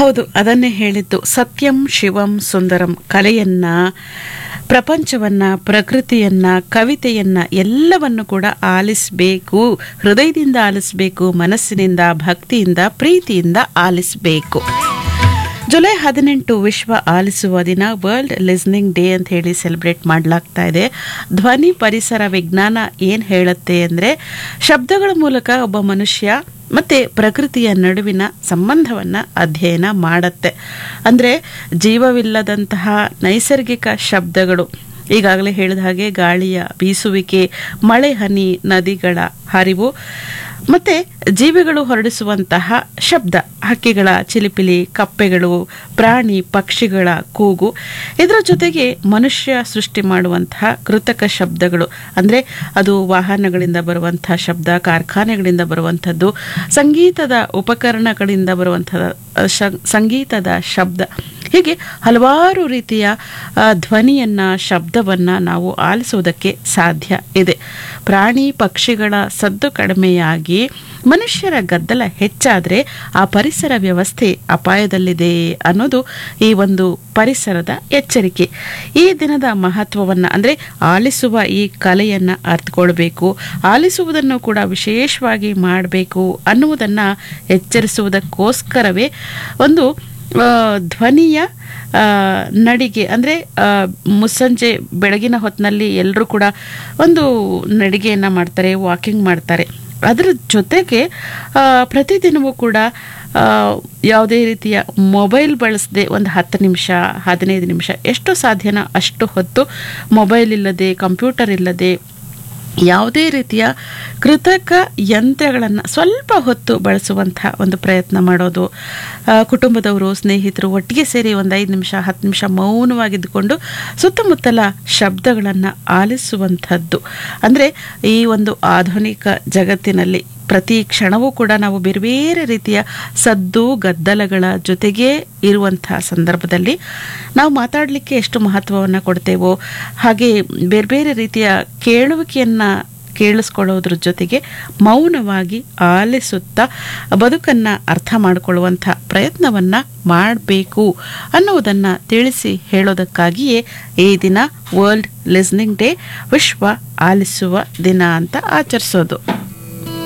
ಹೌದು ಅದನ್ನೇ ಹೇಳಿದ್ದು ಸತ್ಯಂ ಶಿವಂ ಸುಂದರಂ ಕಲೆಯನ್ನ ಪ್ರಪಂಚವನ್ನ ಪ್ರಕೃತಿಯನ್ನ ಕವಿತೆಯನ್ನ ಎಲ್ಲವನ್ನು ಕೂಡ ಆಲಿಸಬೇಕು ಹೃದಯದಿಂದ ಆಲಿಸಬೇಕು ಮನಸ್ಸಿನಿಂದ ಭಕ್ತಿಯಿಂದ ಪ್ರೀತಿಯಿಂದ ಆಲಿಸಬೇಕು ಜುಲೈ ಹದಿನೆಂಟು ವಿಶ್ವ ಆಲಿಸುವ ದಿನ ವರ್ಲ್ಡ್ ಲಿಸ್ನಿಂಗ್ ಡೇ ಅಂತ ಹೇಳಿ ಸೆಲೆಬ್ರೇಟ್ ಮಾಡಲಾಗ್ತಾ ಇದೆ ಧ್ವನಿ ಪರಿಸರ ವಿಜ್ಞಾನ ಏನು ಹೇಳುತ್ತೆ ಅಂದರೆ ಶಬ್ದಗಳ ಮೂಲಕ ಒಬ್ಬ ಮನುಷ್ಯ ಮತ್ತೆ ಪ್ರಕೃತಿಯ ನಡುವಿನ ಸಂಬಂಧವನ್ನ ಅಧ್ಯಯನ ಮಾಡತ್ತೆ ಅಂದರೆ ಜೀವವಿಲ್ಲದಂತಹ ನೈಸರ್ಗಿಕ ಶಬ್ದಗಳು ಈಗಾಗಲೇ ಹೇಳಿದ ಹಾಗೆ ಗಾಳಿಯ ಬೀಸುವಿಕೆ ಮಳೆ ಹನಿ ನದಿಗಳ ಹರಿವು ಮತ್ತೆ ಜೀವಿಗಳು ಹೊರಡಿಸುವಂತಹ ಶಬ್ದ ಹಕ್ಕಿಗಳ ಚಿಲಿಪಿಲಿ ಕಪ್ಪೆಗಳು ಪ್ರಾಣಿ ಪಕ್ಷಿಗಳ ಕೂಗು ಇದರ ಜೊತೆಗೆ ಮನುಷ್ಯ ಸೃಷ್ಟಿ ಮಾಡುವಂತಹ ಕೃತಕ ಶಬ್ದಗಳು ಅಂದರೆ ಅದು ವಾಹನಗಳಿಂದ ಬರುವಂತಹ ಶಬ್ದ ಕಾರ್ಖಾನೆಗಳಿಂದ ಬರುವಂಥದ್ದು ಸಂಗೀತದ ಉಪಕರಣಗಳಿಂದ ಬರುವಂತಹ ಶ- ಸಂಗೀತದ ಶಬ್ದ ಹೀಗೆ ಹಲವಾರು ರೀತಿಯ ಆ, ಧ್ವನಿಯನ್ನ ಶಬ್ದವನ್ನ ನಾವು ಆಲಿಸುವುದಕ್ಕೆ ಸಾಧ್ಯ ಇದೆ ಪ್ರಾಣಿ ಪಕ್ಷಿಗಳ ಸದ್ದು ಕಡಿಮೆಯಾಗಿ ಮನುಷ್ಯರ ಗದ್ದಲ ಹೆಚ್ಚಾದರೆ ಆ ಪರಿಸರ ವ್ಯವಸ್ಥೆ ಅಪಾಯದಲ್ಲಿದೆ ಅನ್ನೋದು ಈ ಒಂದು ಪರಿಸರದ ಎಚ್ಚರಿಕೆ ಈ ದಿನದ ಮಹತ್ವವನ್ನು ಅಂದರೆ ಆಲಿಸುವ ಈ ಕಲೆಯನ್ನು ಅರ್ಥಕೊಳ್ಬೇಕು ಆಲಿಸುವುದನ್ನು ಕೂಡ ವಿಶೇಷವಾಗಿ ಮಾಡಬೇಕು ಅನ್ನುವುದನ್ನು ಎಚ್ಚರಿಸುವುದಕ್ಕೋಸ್ಕರವೇ ಒಂದು ಆ, ಧ್ವನಿಯ ಆ, ನಡಿಗೆ ಅಂದರೆ ಮುಸ್ಸಂಜೆ ಬೆಳಗಿನ ಹೊತ್ತಿನಲ್ಲಿ ಎಲ್ಲರೂ ಕೂಡ ಒಂದು ನಡಿಗೆಯನ್ನು ಮಾಡ್ತಾರೆ ವಾಕಿಂಗ್ ಮಾಡ್ತಾರೆ ಅದರ ಜೊತೆಗೆ ಆ, ಪ್ರತಿದಿನವೂ ಕೂಡ ಆ, ಯಾವುದೇ ರೀತಿಯ ಮೊಬೈಲ್ ಬಳಸದೆ ಒಂದು ಹತ್ತು ನಿಮಿಷ ಹದಿನೈದು ನಿಮಿಷ ಎಷ್ಟು ಸಾಧ್ಯನೋ ಅಷ್ಟು ಹೊತ್ತು ಮೊಬೈಲ್ ಇಲ್ಲದೆ ಕಂಪ್ಯೂಟರ್ ಇಲ್ಲದೆ ಯಾವುದೇ ರೀತಿಯ ಕೃತಕ ಯಂತ್ರಗಳನ್ನು ಸ್ವಲ್ಪ ಹೊತ್ತು ಬಳಸುವಂಥ ಒಂದು ಪ್ರಯತ್ನ ಮಾಡೋದು ಆ, ಕುಟುಂಬದವರು ಸ್ನೇಹಿತರು ಒಟ್ಟಿಗೆ ಸೇರಿ ಒಂದು ಐದು ನಿಮಿಷ ಹತ್ತು ನಿಮಿಷ ಮೌನವಾಗಿದ್ದುಕೊಂಡು ಸುತ್ತಮುತ್ತಲ ಶಬ್ದಗಳನ್ನು ಆಲಿಸುವಂಥದ್ದು ಅಂದರೆ ಈ ಒಂದು ಆಧುನಿಕ ಜಗತ್ತಿನಲ್ಲಿ ಪ್ರತಿ ಕ್ಷಣವೂ ಕೂಡ ನಾವು ಬೇರೆ ಬೇರೆ ರೀತಿಯ ಸದ್ದು ಗದ್ದಲಗಳ ಜೊತೆಗೇ ಇರುವಂತಹ ಸಂದರ್ಭದಲ್ಲಿ ನಾವು ಮಾತಾಡಲಿಕ್ಕೆ ಎಷ್ಟು ಮಹತ್ವವನ್ನು ಕೊಡ್ತೇವೋ ಹಾಗೆ ಬೇರೆ ಬೇರೆ ರೀತಿಯ ಕೇಳುವಿಕೆಯನ್ನು ಕೇಳಿಸ್ಕೊಳ್ಳೋದ್ರ ಜೊತೆಗೆ ಮೌನವಾಗಿ ಆಲಿಸುತ್ತಾ ಬದುಕನ್ನು ಅರ್ಥ ಮಾಡಿಕೊಳ್ಳುವಂಥ ಪ್ರಯತ್ನವನ್ನು ಮಾಡಬೇಕು ಅನ್ನುವುದನ್ನು ತಿಳಿಸಿ ಹೇಳೋದಕ್ಕಾಗಿಯೇ ಈ ದಿನ ವರ್ಲ್ಡ್ ಲಿಸ್ನಿಂಗ್ ಡೇ ವಿಶ್ವ ಆಲಿಸುವ ದಿನ ಅಂತ ಆಚರಿಸೋದು